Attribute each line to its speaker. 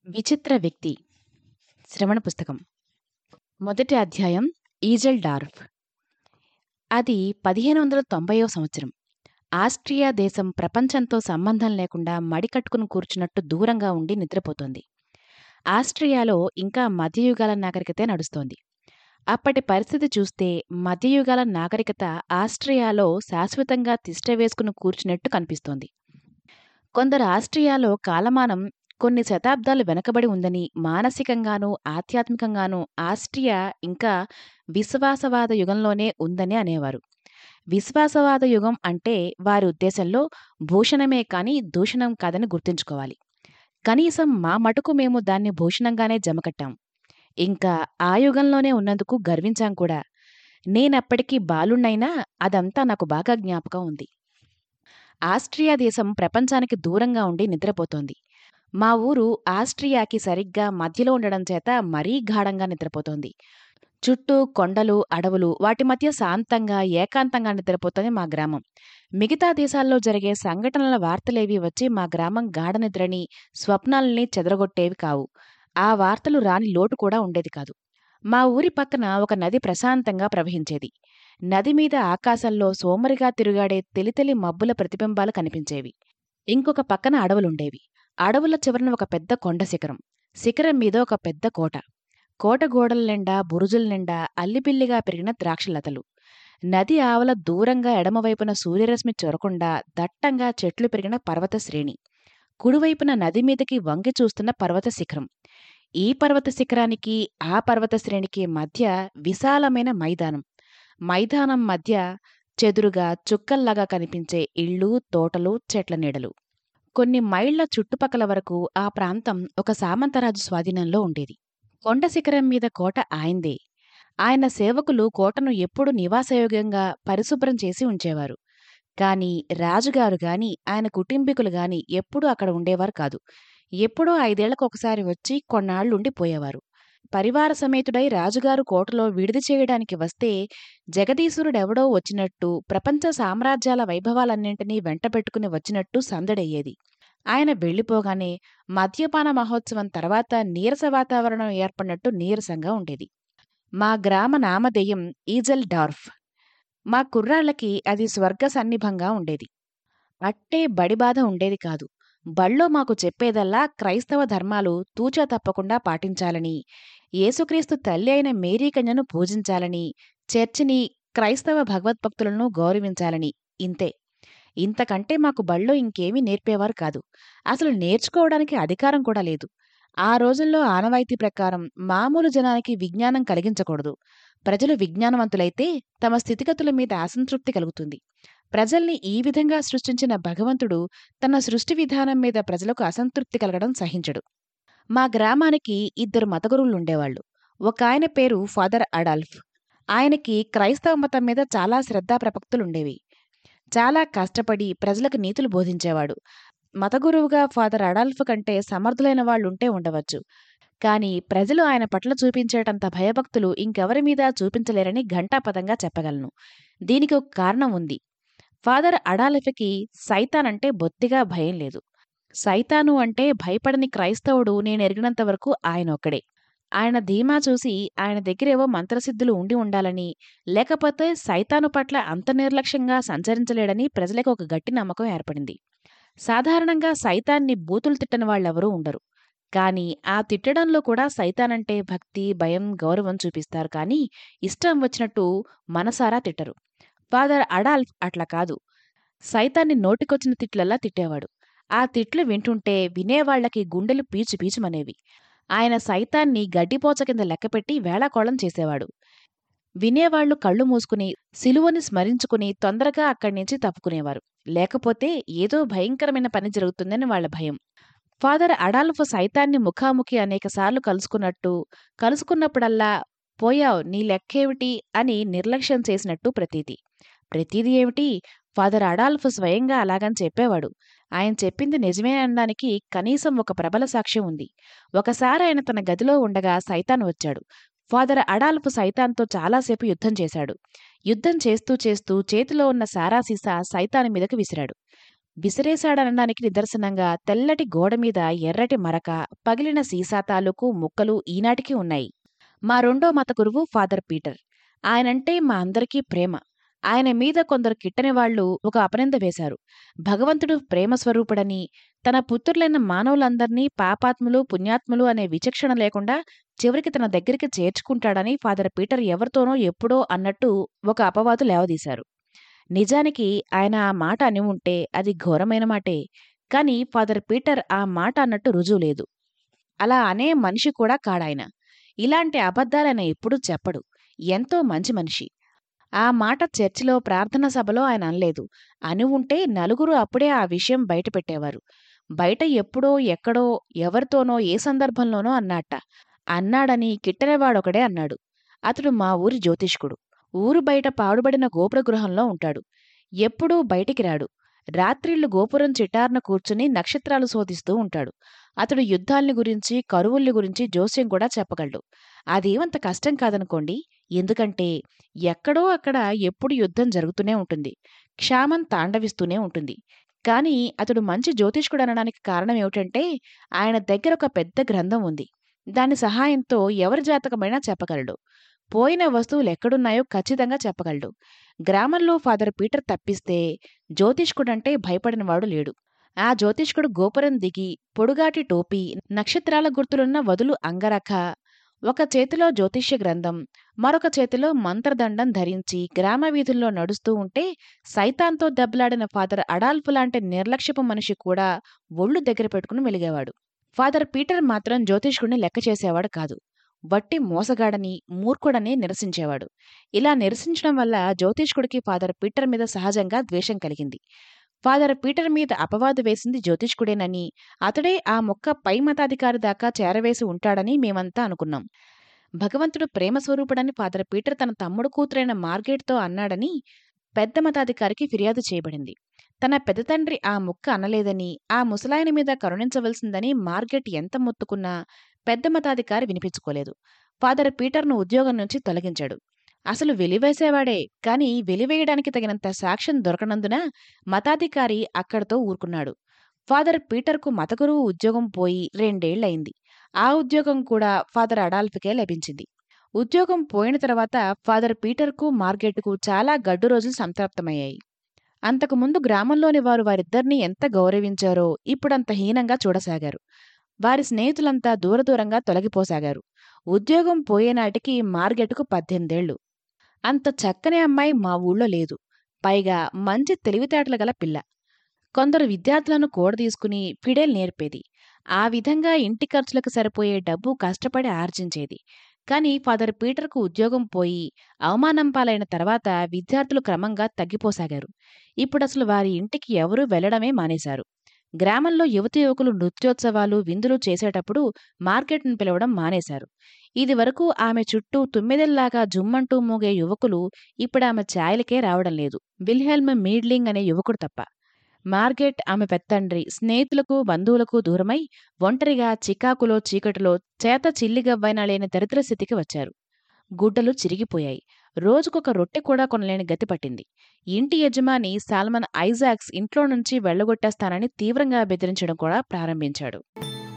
Speaker 1: విచిత్ర వ్యక్తి శ్రవణ పుస్తకం మొదటి అధ్యాయం ఈజెల్ డార్ఫ్ అది పదిహేను వందల తొంభైవ సంవత్సరం ఆస్ట్రియా దేశం ప్రపంచంతో సంబంధం లేకుండా మడికట్టుకుని కూర్చున్నట్టు దూరంగా ఉండి నిద్రపోతోంది ఆస్ట్రియాలో ఇంకా మధ్యయుగాల నాగరికతే నడుస్తోంది అప్పటి పరిస్థితి చూస్తే మధ్యయుగాల నాగరికత ఆస్ట్రియాలో శాశ్వతంగా తిష్ట వేసుకుని కూర్చున్నట్టు కనిపిస్తోంది కొందరు ఆస్ట్రియాలో కాలమానం కొన్ని శతాబ్దాలు వెనకబడి ఉందని మానసికంగానూ ఆధ్యాత్మికంగానూ ఆస్ట్రియా ఇంకా విశ్వాసవాద యుగంలోనే ఉందని అనేవారు విశ్వాసవాద యుగం అంటే వారి ఉద్దేశంలో భూషణమే కాని దూషణం కాదని గుర్తుంచుకోవాలి కనీసం మా మటుకు మేము దాన్ని భూషణంగానే జమకట్టాం ఇంకా ఆ యుగంలోనే ఉన్నందుకు గర్వించాం కూడా నేనప్పటికీ బాలుణ్ణైనా అదంతా నాకు బాగా జ్ఞాపకం ఉంది ఆస్ట్రియా దేశం ప్రపంచానికి దూరంగా ఉండి నిద్రపోతోంది మా ఊరు ఆస్ట్రియాకి సరిగ్గా మధ్యలో ఉండడం చేత మరీ గాఢంగా నిద్రపోతోంది చుట్టూ కొండలు అడవులు వాటి మధ్య శాంతంగా ఏకాంతంగా నిద్రపోతోంది మా గ్రామం మిగతా దేశాల్లో జరిగే సంఘటనల వార్తలేవి వచ్చి మా గ్రామం గాఢ నిద్రని స్వప్నాలని చెదరగొట్టేవి కావు ఆ వార్తలు రాని లోటు కూడా ఉండేది కాదు మా ఊరి పక్కన ఒక నది ప్రశాంతంగా ప్రవహించేది నది మీద ఆకాశంలో సోమరిగా తిరుగాడే తెలితెలి మబ్బుల ప్రతిబింబాలు కనిపించేవి ఇంకొక పక్కన అడవులుండేవి అడవుల చివరన ఒక పెద్ద కొండ శిఖరం శిఖరం మీద ఒక పెద్ద కోట కోట గోడల నిండా బురుజుల నిండా అల్లిపిల్లిగా పెరిగిన ద్రాక్షలతలు నది ఆవల దూరంగా ఎడమవైపున సూర్యరశ్మి చొరకుండా దట్టంగా చెట్లు పెరిగిన పర్వత శ్రేణి కుడివైపున నది మీదకి వంగి చూస్తున్న పర్వత శిఖరం ఈ పర్వత శిఖరానికి ఆ పర్వత శ్రేణికి మధ్య విశాలమైన మైదానం మైదానం మధ్య చెదురుగా చుక్కల్లాగా కనిపించే ఇళ్ళు తోటలు చెట్ల నీడలు కొన్ని మైళ్ల చుట్టుపక్కల వరకు ఆ ప్రాంతం ఒక సామంతరాజు స్వాధీనంలో ఉండేది కొండ శిఖరం మీద కోట ఆయందే ఆయన సేవకులు కోటను ఎప్పుడూ నివాసయోగ్యంగా పరిశుభ్రం చేసి ఉంచేవారు కాని రాజుగారు గాని ఆయన కుటుంబీకులు గాని ఎప్పుడూ అక్కడ ఉండేవారు కాదు ఎప్పుడో ఐదేళ్లకు ఒకసారి వచ్చి కొన్నాళ్లుండి పోయేవారు పరివార సమేతుడై రాజుగారు కోటలో విడిది చేయడానికి వస్తే జగదీశ్వరుడెవడో వచ్చినట్టు ప్రపంచ సామ్రాజ్యాల వైభవాలన్నింటినీ వెంటబెట్టుకుని వచ్చినట్టు సందడయ్యేది ఆయన వెళ్ళిపోగానే మద్యపాన మహోత్సవం తర్వాత నీరస వాతావరణం ఏర్పడినట్టు నీరసంగా ఉండేది మా గ్రామ నామధేయం ఈజల్ డార్ఫ్ మా కుర్రాళ్లకి అది స్వర్గ సన్నిభంగా ఉండేది అట్టే బడిబాధ ఉండేది కాదు బళ్ళో మాకు చెప్పేదల్లా క్రైస్తవ ధర్మాలు తూచా తప్పకుండా పాటించాలని యేసుక్రీస్తు తల్లి అయిన మేరీకన్యను పూజించాలని చర్చిని క్రైస్తవ భగవద్భక్తులను గౌరవించాలని ఇంతే ఇంతకంటే మాకు బళ్ళో ఇంకేమీ నేర్పేవారు కాదు అసలు నేర్చుకోవడానికి అధికారం కూడా లేదు ఆ రోజుల్లో ఆనవాయితీ ప్రకారం మామూలు జనానికి విజ్ఞానం కలిగించకూడదు ప్రజలు విజ్ఞానవంతులైతే తమ స్థితిగతుల మీద అసంతృప్తి కలుగుతుంది ప్రజల్ని ఈ విధంగా సృష్టించిన భగవంతుడు తన సృష్టి విధానం మీద ప్రజలకు అసంతృప్తి కలగడం సహించడు మా గ్రామానికి ఇద్దరు మతగురువులుండేవాళ్లు ఒక ఆయన పేరు ఫాదర్ అడాల్ఫ్ ఆయనకి క్రైస్తవ మతం మీద చాలా శ్రద్ధా ప్రపక్తులుండేవి చాలా కష్టపడి ప్రజలకు నీతులు బోధించేవాడు మతగురువుగా ఫాదర్ అడాల్ఫ్ కంటే సమర్థులైన వాళ్ళుంటే ఉండవచ్చు కాని ప్రజలు ఆయన పట్ల చూపించేటంత భయభక్తులు ఇంకెవరి మీద చూపించలేరని ఘంటాపదంగా చెప్పగలను దీనికి ఒక కారణం ఉంది ఫాదర్ అడాలఫ్కి సైతాన్ అంటే బొత్తిగా భయం లేదు సైతాను అంటే భయపడని క్రైస్తవుడు నేను ఎరిగినంత వరకు ఆయన ఒక్కడే ఆయన ధీమా చూసి ఆయన దగ్గరేవో మంత్రసిద్ధులు ఉండి ఉండాలని లేకపోతే సైతాను పట్ల అంత నిర్లక్ష్యంగా సంచరించలేడని ప్రజలకు ఒక గట్టి నమ్మకం ఏర్పడింది సాధారణంగా సైతాన్ని బూతులు తిట్టని వాళ్ళెవరూ ఉండరు కాని ఆ తిట్టడంలో కూడా సైతానంటే భక్తి భయం గౌరవం చూపిస్తారు కానీ ఇష్టం వచ్చినట్టు మనసారా తిట్టరు ఫాదర్ అడాల్ఫ్ అట్లా కాదు సైతాన్ని నోటికొచ్చిన తిట్లల్లా తిట్టేవాడు ఆ తిట్లు వింటుంటే వినేవాళ్లకి గుండెలు పీచు పీచుమనేవి ఆయన సైతాన్ని గడ్డిపోచ కింద లెక్కపెట్టి వేళాకోళం చేసేవాడు వినేవాళ్లు కళ్ళు మూసుకుని సిలువని స్మరించుకుని తొందరగా అక్కడి నుంచి తప్పుకునేవారు లేకపోతే ఏదో భయంకరమైన పని జరుగుతుందని వాళ్ల భయం ఫాదర్ అడాల్ఫ్ సైతాన్ని ముఖాముఖి అనేకసార్లు కలుసుకున్నట్టు కలుసుకున్నప్పుడల్లా పోయావ్ నీ లెక్కేమిటి అని నిర్లక్ష్యం చేసినట్టు ప్రతీతి ప్రతీది ఏమిటి ఫాదర్ అడాల్ఫ్ స్వయంగా అలాగని చెప్పేవాడు ఆయన చెప్పింది నిజమే అనడానికి కనీసం ఒక ప్రబల సాక్ష్యం ఉంది ఒకసారి ఆయన తన గదిలో ఉండగా సైతాన్ వచ్చాడు ఫాదర్ అడాల్ఫ్ సైతాన్తో చాలాసేపు యుద్ధం చేశాడు యుద్ధం చేస్తూ చేస్తూ చేతిలో ఉన్న సారా సీసా సైతాన్ మీదకు విసిరాడు విసిరేశాడనడానికి నిదర్శనంగా తెల్లటి గోడమీద ఎర్రటి మరక పగిలిన సీసా తాలూకు ముక్కలు ఈనాటికి ఉన్నాయి మా రెండో మత గురువు ఫాదర్ పీటర్ ఆయనంటే మా అందరికీ ప్రేమ ఆయన మీద కొందరు కిట్టని వాళ్ళు ఒక అపనింద వేశారు భగవంతుడు ప్రేమ స్వరూపుడని తన పుత్రులైన మానవులందర్నీ పాపాత్ములు పుణ్యాత్ములు అనే విచక్షణ లేకుండా చివరికి తన దగ్గరికి చేర్చుకుంటాడని ఫాదర్ పీటర్ ఎవరితోనో ఎప్పుడో అన్నట్టు ఒక అపవాదు లేవదీశారు నిజానికి ఆయన ఆ మాట అని ఉంటే అది ఘోరమైన మాటే కాని ఫాదర్ పీటర్ ఆ మాట అన్నట్టు రుజువు లేదు అలా అనే మనిషి కూడా కాడాయన ఇలాంటి అబద్ధాలైన ఎప్పుడూ చెప్పడు ఎంతో మంచి మనిషి ఆ మాట చర్చిలో ప్రార్థన సభలో ఆయన అనలేదు అని ఉంటే నలుగురు అప్పుడే ఆ విషయం బయటపెట్టేవారు బయట ఎప్పుడో ఎక్కడో ఎవరితోనో ఏ సందర్భంలోనో అన్నట్ట అన్నాడని కిట్టనేవాడొకడే అన్నాడు అతడు మా ఊరి జ్యోతిష్కుడు ఊరు బయట పాడుబడిన గోపుర గృహంలో ఉంటాడు ఎప్పుడూ బయటికి రాడు రాత్రిళ్ళు గోపురం చిటార్న కూర్చుని నక్షత్రాలు శోధిస్తూ ఉంటాడు అతడు యుద్ధాల్ని గురించి కరువుల్ని గురించి జోస్యం కూడా చెప్పగలడు అదేమంత కష్టం కాదనుకోండి ఎందుకంటే ఎక్కడో అక్కడ ఎప్పుడు యుద్ధం జరుగుతూనే ఉంటుంది క్షామం తాండవిస్తూనే ఉంటుంది కానీ అతడు మంచి జ్యోతిష్కుడు అనడానికి కారణం ఏమిటంటే ఆయన దగ్గర ఒక పెద్ద గ్రంథం ఉంది దాని సహాయంతో ఎవరి జాతకమైనా చెప్పగలడు పోయిన వస్తువులు ఎక్కడున్నాయో ఖచ్చితంగా చెప్పగలడు గ్రామంలో ఫాదర్ పీటర్ తప్పిస్తే జ్యోతిష్కుడంటే భయపడినవాడు లేడు ఆ జ్యోతిష్కుడు గోపురం దిగి పొడుగాటి టోపీ నక్షత్రాల గుర్తులున్న వదులు అంగరఖ ఒక చేతిలో జ్యోతిష్య గ్రంథం మరొక చేతిలో మంత్రదండం ధరించి గ్రామ వీధుల్లో నడుస్తూ ఉంటే సైతాన్తో దెబ్బలాడిన ఫాదర్ అడాల్ఫ్ లాంటి నిర్లక్ష్యపు మనిషి కూడా ఒళ్ళు దగ్గర పెట్టుకుని వెలిగేవాడు ఫాదర్ పీటర్ మాత్రం జ్యోతిష్కుడిని లెక్క చేసేవాడు కాదు వట్టి మోసగాడని మూర్ఖుడని నిరసించేవాడు ఇలా నిరసించడం వల్ల జ్యోతిష్కుడికి ఫాదర్ పీటర్ మీద సహజంగా ద్వేషం కలిగింది ఫాదర్ పీటర్ మీద అపవాదు వేసింది జ్యోతిష్కుడేనని అతడే ఆ మొక్క పై మతాధికారి దాకా చేరవేసి ఉంటాడని మేమంతా అనుకున్నాం భగవంతుడు ప్రేమ స్వరూపుడని ఫాదర్ పీటర్ తన తమ్ముడు కూతురైన మార్గేట్తో అన్నాడని పెద్ద మతాధికారికి ఫిర్యాదు చేయబడింది తన పెద్ద తండ్రి ఆ ముక్క అనలేదని ఆ ముసలాయన మీద కరుణించవలసిందని మార్గెట్ ఎంత మొత్తుకున్నా పెద్ద మతాధికారి వినిపించుకోలేదు ఫాదర్ పీటర్ను ఉద్యోగం నుంచి తొలగించాడు అసలు వెలివేసేవాడే కాని వెలివేయడానికి తగినంత సాక్ష్యం దొరకనందున మతాధికారి అక్కడితో ఊరుకున్నాడు ఫాదర్ పీటర్కు మతగురువు ఉద్యోగం పోయి రెండేళ్లయింది ఆ ఉద్యోగం కూడా ఫాదర్ అడాల్ఫ్కే లభించింది ఉద్యోగం పోయిన తర్వాత ఫాదర్ పీటర్కు మార్గెట్కు చాలా గడ్డు రోజులు సంతృప్తమయ్యాయి అంతకుముందు గ్రామంలోని వారు వారిద్దరినీ ఎంత గౌరవించారో ఇప్పుడంత హీనంగా చూడసాగారు వారి స్నేహితులంతా దూరదూరంగా తొలగిపోసాగారు ఉద్యోగం పోయేనాటికి మార్గెట్కు పద్దెనిమిదేళ్లు అంత చక్కని అమ్మాయి మా ఊళ్ళో లేదు పైగా మంచి తెలివితేటలు గల పిల్ల కొందరు విద్యార్థులను కూడదీసుకుని ఫిడేల్ నేర్పేది ఆ విధంగా ఇంటి ఖర్చులకు సరిపోయే డబ్బు కష్టపడి ఆర్జించేది కాని ఫాదర్ పీటర్కు ఉద్యోగం పోయి అవమానం పాలైన తర్వాత విద్యార్థులు క్రమంగా తగ్గిపోసాగారు ఇప్పుడసలు వారి ఇంటికి ఎవరూ వెళ్లడమే మానేశారు గ్రామంలో యువతి యువకులు నృత్యోత్సవాలు విందులు చేసేటప్పుడు మార్కెట్ను పిలవడం మానేశారు ఇది వరకు ఆమె చుట్టూ తుమ్మెదెల్లాగా జుమ్మంటూ మూగే యువకులు ఇప్పుడు ఆమె ఛాయలకే రావడం లేదు విల్హెల్మ్ మీడ్లింగ్ అనే యువకుడు తప్ప మార్గెట్ ఆమె పెత్తండ్రి స్నేహితులకు బంధువులకు దూరమై ఒంటరిగా చికాకులో చీకటిలో చేత చిల్లిగవ్వైనా లేని దరిద్ర స్థితికి వచ్చారు గుడ్డలు చిరిగిపోయాయి రోజుకొక రొట్టె కూడా కొనలేని గతి పట్టింది ఇంటి యజమాని సాల్మన్ ఐజాక్స్ ఇంట్లో నుంచి వెళ్లగొట్టేస్తానని తీవ్రంగా బెదిరించడం కూడా ప్రారంభించాడు